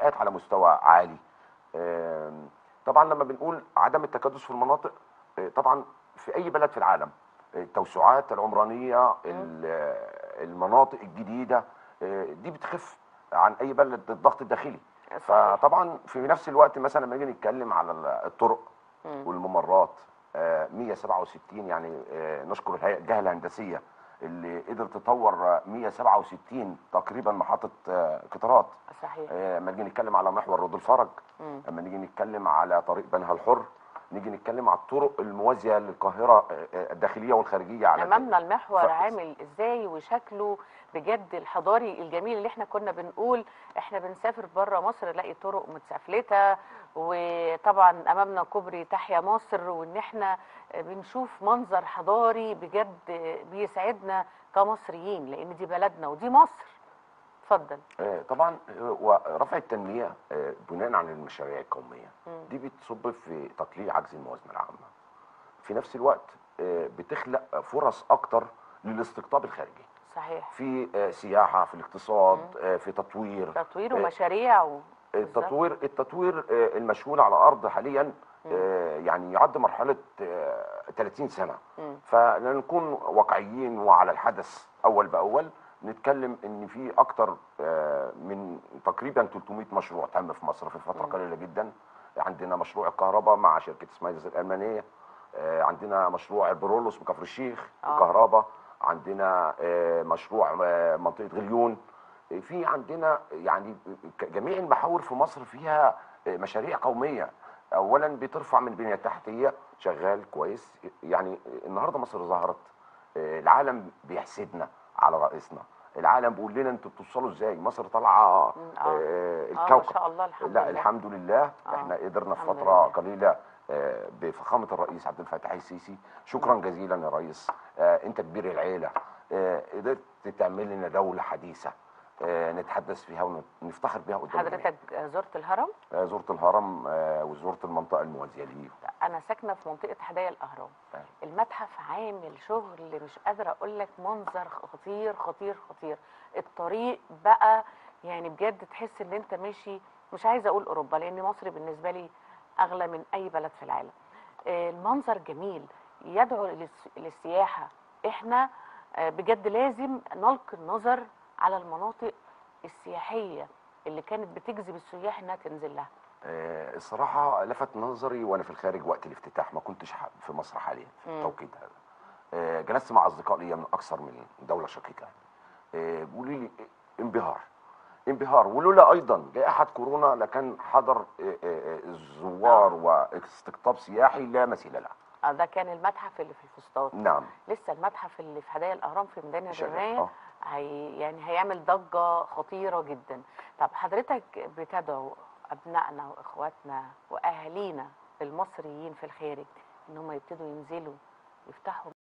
منشآت على مستوى عالي آم، طبعا لما بنقول عدم التكدس في المناطق آه، طبعا في اي بلد في العالم آه، التوسعات العمرانيه ال- آه، المناطق الجديده آه، دي بتخف عن اي بلد الضغط الداخلي صحيح. فطبعا في نفس الوقت مثلا لما نيجي نتكلم على ال- الطرق مم. والممرات آه، 167 يعني آه، نشكر الهيئه الجهه الهندسيه اللي قدرت تطور آه، 167 تقريبا محطه آه، قطارات صحيح آه، لما نيجي نتكلم على محور رود الفرج مم. لما نيجي نتكلم على طريق بنها الحر نيجي نتكلم على الطرق الموازيه للقاهره آه، آه، الداخليه والخارجيه على امامنا المحور ف- عامل ازاي وشكله بجد الحضاري الجميل اللي احنا كنا بنقول احنا بنسافر بره مصر نلاقي طرق متسفلته وطبعا امامنا كوبري تحيا مصر وان احنا بنشوف منظر حضاري بجد بيسعدنا كمصريين لان دي بلدنا ودي مصر اتفضل آه، طبعا آه، ورفع التنميه آه، بناء على المشاريع القوميه مم. دي بتصب في تقليل عجز الموازنه العامه في نفس الوقت آه، بتخلق فرص اكتر للاستقطاب الخارجي صحيح في آه، سياحه في الاقتصاد آه، في تطوير تطوير آه، ومشاريع و... بالظبط. التطوير التطوير آه، المشغول على الارض حاليا آه، يعني يعد مرحله آه، 30 سنه مم. فلنكون واقعيين وعلى الحدث اول باول نتكلم ان في اكتر آه، من تقريبا 300 مشروع تم في مصر في فتره مم. قليله جدا عندنا مشروع الكهرباء مع شركه سمايلز الالمانيه آه، عندنا مشروع البرولوس بكفر الشيخ آه. الكهرباء عندنا آه، مشروع آه، منطقه غليون آه، في عندنا يعني ك- جميع المحاور في مصر فيها آه، مشاريع قوميه اولا بترفع من البنيه التحتيه شغال كويس يعني النهارده مصر ظهرت آه، العالم بيحسدنا على رئيسنا العالم بيقول لنا انتوا بتوصلوا ازاي مصر طالعه مم، آه. آه، اه ما الكوكب شاء الله الحمد لا لله الحمد لله آه، احنا قدرنا في الحمد فتره لله. قليله آه، بفخامه الرئيس عبد الفتاح السيسي شكرا جزيلا يا ريس آه، انت كبير العيله آه، قدرت تعمل لنا دوله حديثه آه، نتحدث فيها ونفتخر بيها قدام الجميع. حضرتك زرت الهرم آه، زرت الهرم آه، وزرت المنطقه الموازيه ليه انا ساكنه في منطقه حدائق الاهرام أيوة. المتحف عامل شغل مش قادره اقول لك منظر خطير خطير خطير الطريق بقى يعني بجد تحس ان انت ماشي مش عايزه اقول اوروبا لان مصر بالنسبه لي اغلى من اي بلد في العالم آه، المنظر جميل يدعو للس- للسياحه احنا آه، بجد لازم نلقي النظر على المناطق السياحيه اللي كانت بتجذب السياح انها تنزل لها آه، الصراحة لفت نظري وأنا في الخارج وقت الافتتاح ما كنتش ح- في مصر حاليا في مم. التوقيت هذا آه، جلست مع أصدقاء ليا من أكثر من دولة شقيقة آه، بيقولوا لي انبهار انبهار ولولا أيضا جائحة كورونا لكان حضر آه، آه، الزوار واستقطاب سياحي لا مثيل له آه، ده كان المتحف اللي في الفسطاط نعم لسه المتحف اللي في حدائق الاهرام في ميدان شغال، الرمايه آه. هي يعني هيعمل ضجه خطيره جدا طب حضرتك بتدعو ابنائنا واخواتنا واهالينا المصريين في الخارج ان هم يبتدوا ينزلوا يفتحوا